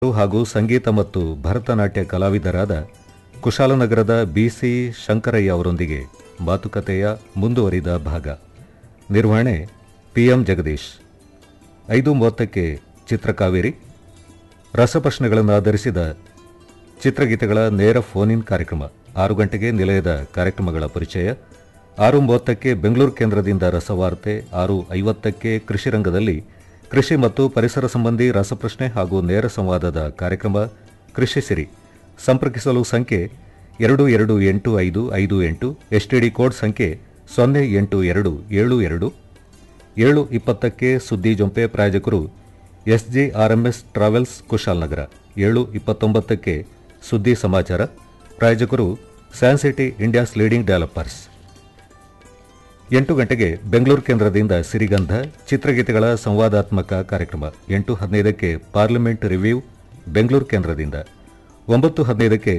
ಹಾಗೂ ಸಂಗೀತ ಮತ್ತು ಭರತನಾಟ್ಯ ಕಲಾವಿದರಾದ ಕುಶಾಲನಗರದ ಬಿಸಿ ಶಂಕರಯ್ಯ ಅವರೊಂದಿಗೆ ಮಾತುಕತೆಯ ಮುಂದುವರಿದ ಭಾಗ ನಿರ್ವಹಣೆ ಪಿಎಂ ಜಗದೀಶ್ ಐದು ಮೂವತ್ತಕ್ಕೆ ಚಿತ್ರಕಾವೇರಿ ರಸಪ್ರಶ್ನೆಗಳನ್ನು ಆಧರಿಸಿದ ಚಿತ್ರಗೀತೆಗಳ ನೇರ ಫೋನ್ ಇನ್ ಕಾರ್ಯಕ್ರಮ ಆರು ಗಂಟೆಗೆ ನಿಲಯದ ಕಾರ್ಯಕ್ರಮಗಳ ಪರಿಚಯ ಆರು ಮೂವತ್ತಕ್ಕೆ ಬೆಂಗಳೂರು ಕೇಂದ್ರದಿಂದ ರಸವಾರ್ತೆ ಆರು ಐವತ್ತಕ್ಕೆ ಕೃಷಿ ರಂಗದಲ್ಲಿ ಕೃಷಿ ಮತ್ತು ಪರಿಸರ ಸಂಬಂಧಿ ರಸಪ್ರಶ್ನೆ ಹಾಗೂ ನೇರ ಸಂವಾದದ ಕಾರ್ಯಕ್ರಮ ಕೃಷಿ ಸಿರಿ ಸಂಪರ್ಕಿಸಲು ಸಂಖ್ಯೆ ಎರಡು ಎರಡು ಎಂಟು ಐದು ಐದು ಎಂಟು ಎಸ್ಟಿಡಿ ಕೋಡ್ ಸಂಖ್ಯೆ ಸೊನ್ನೆ ಎಂಟು ಎರಡು ಏಳು ಎರಡು ಏಳು ಇಪ್ಪತ್ತಕ್ಕೆ ಸುದ್ದಿ ಜೊಂಪೆ ಪ್ರಾಯೋಜಕರು ಎಸ್ಜೆಆರ್ಎಂಎಸ್ ಟ್ರಾವೆಲ್ಸ್ ಕುಶಾಲ್ನಗರ ಏಳು ಇಪ್ಪತ್ತೊಂಬತ್ತಕ್ಕೆ ಸುದ್ದಿ ಸಮಾಚಾರ ಪ್ರಾಯೋಜಕರು ಸ್ಯಾನ್ಸಿಟಿ ಇಂಡಿಯಾಸ್ ಲೀಡಿಂಗ್ ಡೆವಲಪರ್ಸ್ ಎಂಟು ಗಂಟೆಗೆ ಬೆಂಗಳೂರು ಕೇಂದ್ರದಿಂದ ಸಿರಿಗಂಧ ಚಿತ್ರಗೀತೆಗಳ ಸಂವಾದಾತ್ಮಕ ಕಾರ್ಯಕ್ರಮ ಎಂಟು ಹದಿನೈದಕ್ಕೆ ಪಾರ್ಲಿಮೆಂಟ್ ರಿವ್ಯೂ ಬೆಂಗಳೂರು ಕೇಂದ್ರದಿಂದ ಒಂಬತ್ತು ಹದಿನೈದಕ್ಕೆ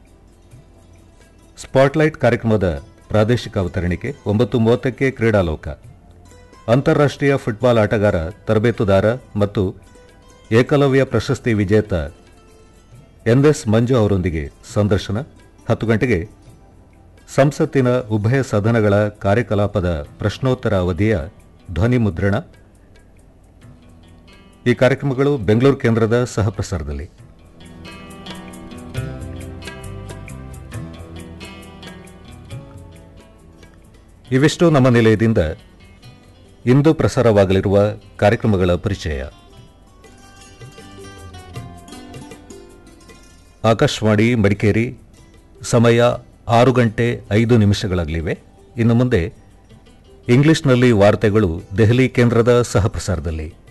ಸ್ಪಾಟ್ಲೈಟ್ ಕಾರ್ಯಕ್ರಮದ ಪ್ರಾದೇಶಿಕ ಅವತರಣಿಕೆ ಒಂಬತ್ತು ಮೂವತ್ತಕ್ಕೆ ಕ್ರೀಡಾಲೋಕ ಅಂತಾರಾಷ್ಟ್ರೀಯ ಫುಟ್ಬಾಲ್ ಆಟಗಾರ ತರಬೇತುದಾರ ಮತ್ತು ಏಕಲವ್ಯ ಪ್ರಶಸ್ತಿ ವಿಜೇತ ಎನ್ಎಸ್ ಮಂಜು ಅವರೊಂದಿಗೆ ಸಂದರ್ಶನ ಹತ್ತು ಗಂಟೆಗೆ ಸಂಸತ್ತಿನ ಉಭಯ ಸದನಗಳ ಕಾರ್ಯಕಲಾಪದ ಪ್ರಶ್ನೋತ್ತರ ಅವಧಿಯ ಧ್ವನಿ ಮುದ್ರಣ ಈ ಕಾರ್ಯಕ್ರಮಗಳು ಬೆಂಗಳೂರು ಕೇಂದ್ರದ ಸಹಪ್ರಸಾರದಲ್ಲಿ ಇವಿಷ್ಟು ನಮ್ಮ ನಿಲಯದಿಂದ ಇಂದು ಪ್ರಸಾರವಾಗಲಿರುವ ಕಾರ್ಯಕ್ರಮಗಳ ಪರಿಚಯ ಆಕಾಶವಾಣಿ ಮಡಿಕೇರಿ ಸಮಯ ಆರು ಗಂಟೆ ಐದು ನಿಮಿಷಗಳಾಗಲಿವೆ ಇನ್ನು ಮುಂದೆ ಇಂಗ್ಲಿಷ್ನಲ್ಲಿ ವಾರ್ತೆಗಳು ದೆಹಲಿ ಕೇಂದ್ರದ ಸಹಪ್ರಸಾರದಲ್ಲಿ